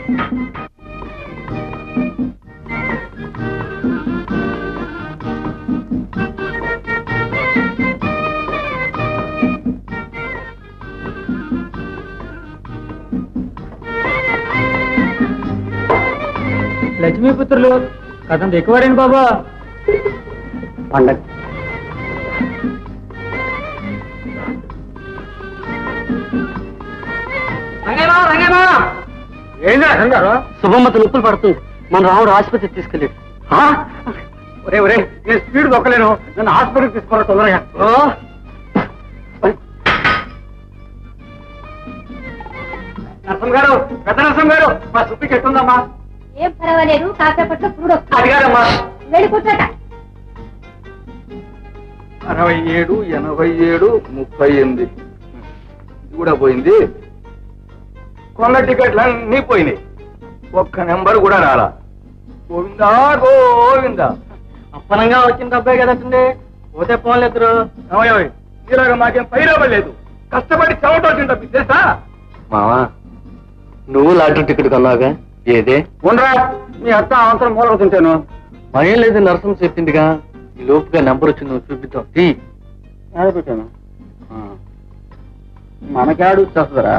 లక్ష్మీపుత్రులు కథం ఎక్కువాడండి బాబా పండగ ఏం చేస్తున్నారు శుభమ్మత నొప్పులు పడుతుంది మన రాముడు ఆసుపత్రికి తీసుకెళ్ళాడు ఒరే ఒరే నేను స్పీడ్ దొక్కలేను నన్ను హాస్పిటల్కి తీసుకోరా తొందరగా నరసం గారు పెద్ద నరసం గారు మా సుప్పికి ఎట్టుందమ్మా ఏం పర్వాలేదు కాసేపట్లో పురుడు వస్తుంది అది కాదమ్మా వెళ్ళి కూర్చోట అరవై ఏడు ఎనభై ఏడు ముప్పై ఎనిమిది ఇది కూడా పోయింది కొన్న టికెట్లు అన్నీ పోయినాయి ఒక్క నెంబర్ కూడా రాలా గోవిందా గోవిందా అప్పనంగా వచ్చిన డబ్బే కదండి పోతే పోలేదురు ఏమయ్యోయ్, ఇలాగ మాకేం పైరాబలేదు కష్టపడి చెమట వచ్చిన డబ్బు తెలుసా మావా నువ్వు లాటరీ టికెట్ కొన్నావుగా ఏదే ఉండరా మీ అత్త అవసరం మూలకు తింటాను భయం లేదు నరసం చెప్పిందిగా ఈ లోపుగా నెంబర్ వచ్చింది నువ్వు చూపిద్దాం తీ. పెట్టాను మనకాడు వస్తుందిరా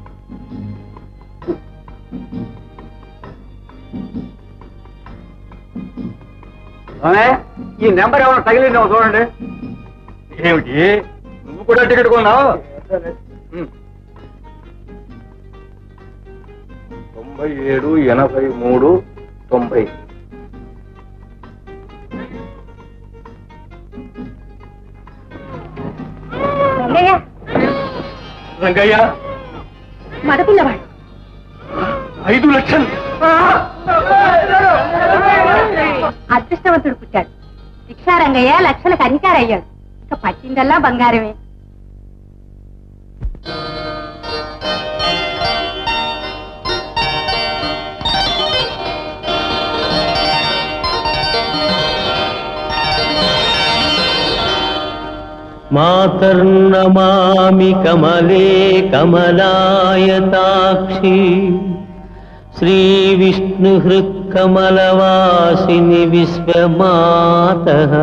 ఈ నెంబర్ ఏమైనా తగిలిందేమో చూడండి ఏమిటి నువ్వు కూడా టికెట్ కొన్నావు ఉమ్. తొంభై ఏడు ఎనభై మూడు తొంభై రంగయ్య రంగయ్య మగపిల్లవాడు ఐదు లక్షలు అదృష్టవంతుడు పుట్టాడు శిక్షా రంగయ్య లక్షలకు అధికారి అయ్యాడు ఇక పట్టిందల్లా బంగారమే मातर्नमामि कमले कमलायताक्षी श्रीविष्णुहृत्कमलवासिनि विश्वमातः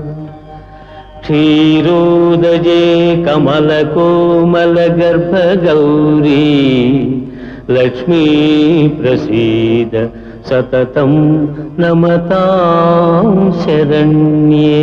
क्षीरोदजे कमलकोमलगर्भगौरी लक्ष्मी प्रसीद सततं नमतां शरण्ये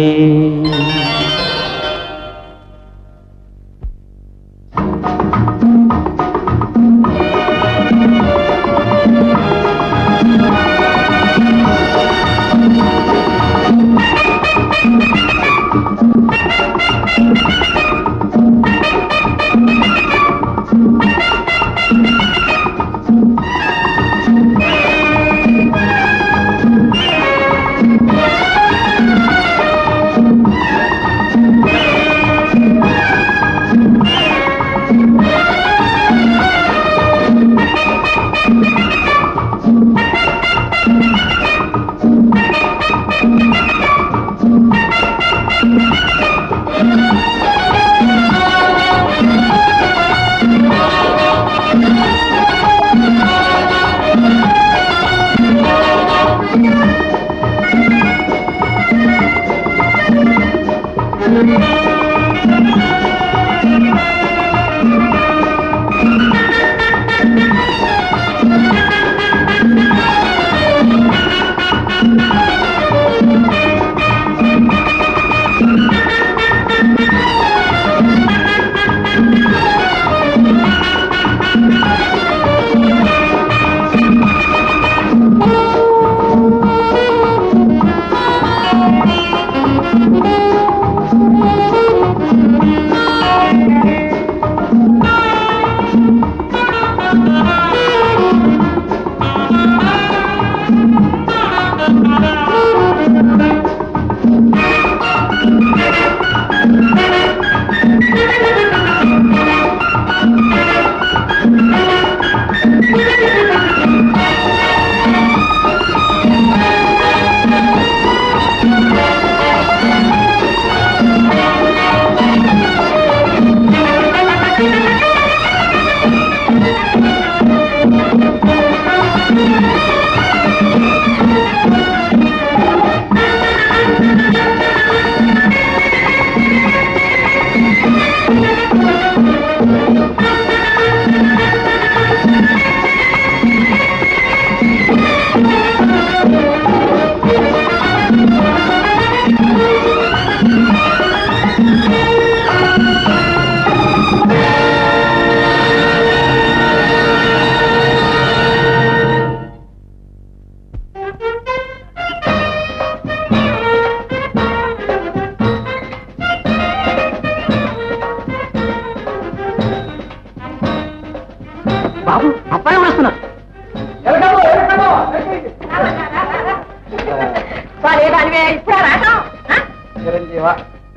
చిరంజీవ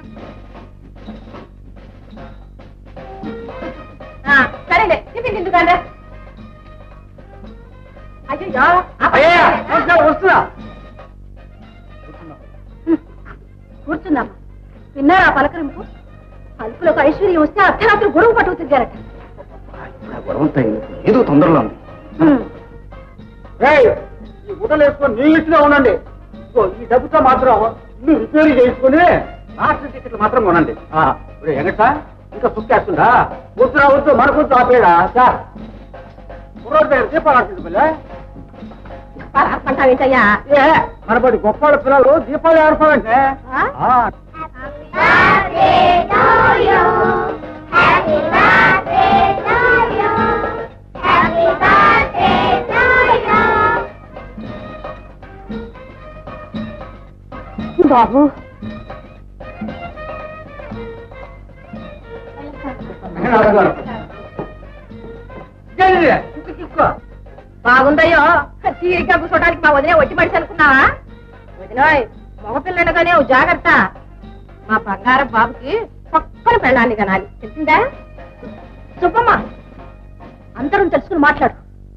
ఆ, సరేలే టిఫిన్ ఎందుకంటే అయ్యో అయ్యా వస్తున్నా, వస్తున్నా కూర్చున్నామా విన్నారా పలకరింపు అల్పులకు ఐశ్వర్యం వస్తే అర్ధరాత్రి గొడవ పట్టుకు తిరిగారట గొడవంతా ఏదో తొందరలో ఉంది హ్మ్. ఏయ్, ఈ గుడ్డలు వేసుకొని నీ ఇంట్లో ఉండండి ఇదిగో, ఈ డబ్బుతో మాత్రం ఇల్లు రిపేర్ చేసుకుని మాస్టర్ టికెట్లు మాత్రం కొనండి ఆ, ఇప్పుడు ఎంగట ఇంకా సుక్కేస్తుందా వద్దురా వద్దు మనకొద్దు ఆపేడా సార్ కుర్రోడ్ దగ్గర దీపాలు ఆడుతుంది పిల్ల అంటావేంటయ్యా ఏ మనబడి గొప్ప పిల్లలు దీపాలు ఆడుకోవాలంటే ఆ? ఆ, బాబు ఇదేంటిది? చిక్కు చిక్కు. బాగుందయ్యో తీరిక కూర్చోడానికి మా వదిలే వచ్చి మనిషి అనుకున్నావా వదిలోయ్ మగపిల్లడుగానే ఓ జాగ్రత్త మా బంగారం బాబుకి పక్కన పెళ్ళాన్ని కనాలి తెలిసిందా సుబ్బమ్మ అందరం తెలుసుకుని మాట్లాడు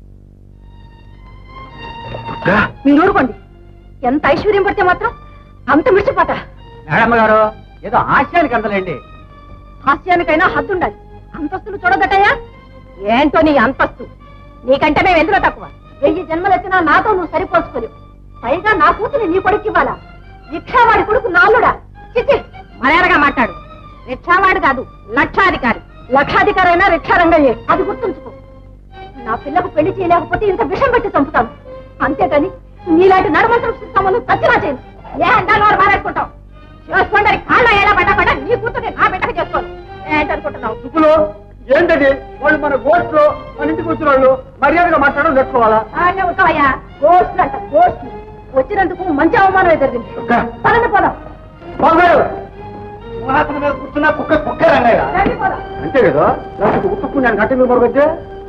మీరు ఊరుకోండి ఎంత ఐశ్వర్యం పడితే మాత్రం అంత మిడిచిపోతా మేడమ్మ గారు ఏదో ఆశయానికి అందలేండి హాస్యానికైనా హద్దుండాలి అంతస్తులు చూడదటయ్యా ఏంటో నీ అంతస్తు నీకంటే మేము ఎందులో తక్కువ వెయ్యి జన్మలు వచ్చినా నాతో నువ్వు సరిపోసుకోలేవు పైగా నా కూతుని నీ కొడుకు ఇవ్వాలా రిక్షావాడి కొడుకు నాల్లుడా చిచ్చి మర్యాదగా మాట్లాడు రిక్షావాడు కాదు లక్షాధికారి లక్షాధికారి అయినా రిక్షారంగయ్యే అది గుర్తుంచుకో నా పిల్లకు పెళ్లి చేయలేకపోతే ఇంత విషం పెట్టి చంపుతాను అంతేకాని నీలాంటి నడమంత్రం సంబంధం చచ్చినా చేయను ఏ అంటాను వారు మారేసుకుంటాం చేసుకోండి కాళ్ళ ఎలా పడ్డా పడ్డా నీ కూతుర్ని నా బిడ్డకు చేసుకోను ఏంటనుకుంటున్నావు సుబ్బులు ఏంటది వాళ్ళు మన గోస్ట్ లో మన ఇంటికి వచ్చిన వాళ్ళు మర్యాదగా మాట్లాడడం నేర్చుకోవాలా ఆడనే ఉంటావయ్యా గోష్లు అంట గోష్లు వచ్చినందుకు మంచి అవమానం ఎదురుంది అక్క. పదండి పోదాం బాగారు సింహాసనం మీద కూర్చున్న కుక్క కుక్క రంగయ్య రండి పోదాం అంతే కదా లేకపోతే ఉట్టుకున్నాను గంట మీద మరొకైతే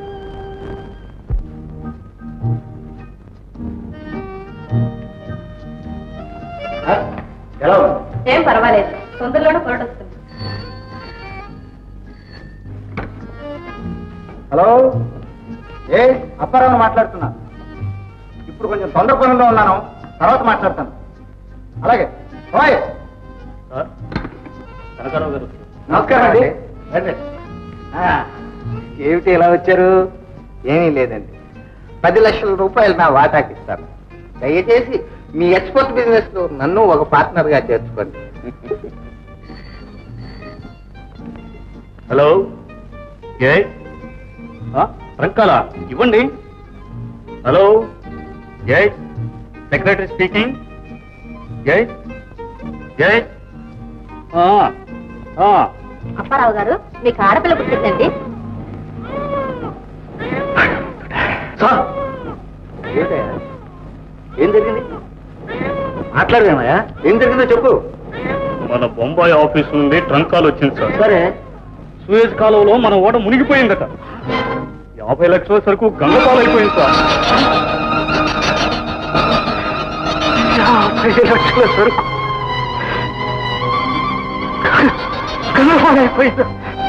ఎలా ఉంది ఏం పర్వాలేదు తొందరలోనే పొరట వస్తుంది హలో ఏ అప్పారావు మాట్లాడుతున్నా ఇప్పుడు కొంచెం తొందర పనుల్లో ఉన్నాను తర్వాత మాట్లాడతాను అలాగే ఓయ్ సార్ కనకారావు గారు నమస్కారం అండి రండి. ఆ, ఏమిటి ఇలా వచ్చారు ఏమీ లేదండి పది లక్షల రూపాయలు నా వాటాకి ఇస్తాను దయచేసి మీ ఎక్స్పోర్ట్ బిజినెస్ లో నన్ను ఒక పార్ట్నర్ గా చేర్చుకోండి హలో ఏ రంకాల ఇవ్వండి హలో జై సెక్రటరీ స్పీకింగ్ జై జై అప్పారావు గారు మీకు ఆడపిల్ల పుట్టిందండి సార్ ఏం జరిగింది మాట్లాడదేమయ్యా ఏం జరిగిందో చెప్పు మన బొంబాయి ఆఫీస్ నుండి ట్రంక్ కాల్ వచ్చింది సార్ సరే సూయజ్ కాలువలో మన ఓడ మునిగిపోయిందట యాభై లక్షల సరుకు గంగపాలు అయిపోయింది సార్ యాభై లక్షల సరుకు కలవాలైపోయింది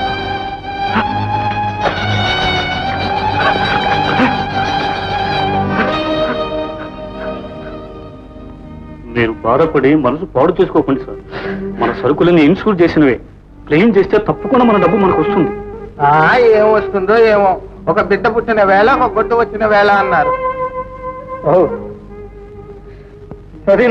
మీరు బాధపడి మనసు పాడు చేసుకోకండి సార్ మన సరుకులని ఇన్సూర్ చేసినవే క్లెయిమ్ చేస్తే తప్పకుండా మన డబ్బు మనకు వస్తుంది ఏం వస్తుందో ఏమో ఒక బిడ్డ పుట్టిన వేళ ఒక గొడ్డు వచ్చిన వేళ అన్నారు అది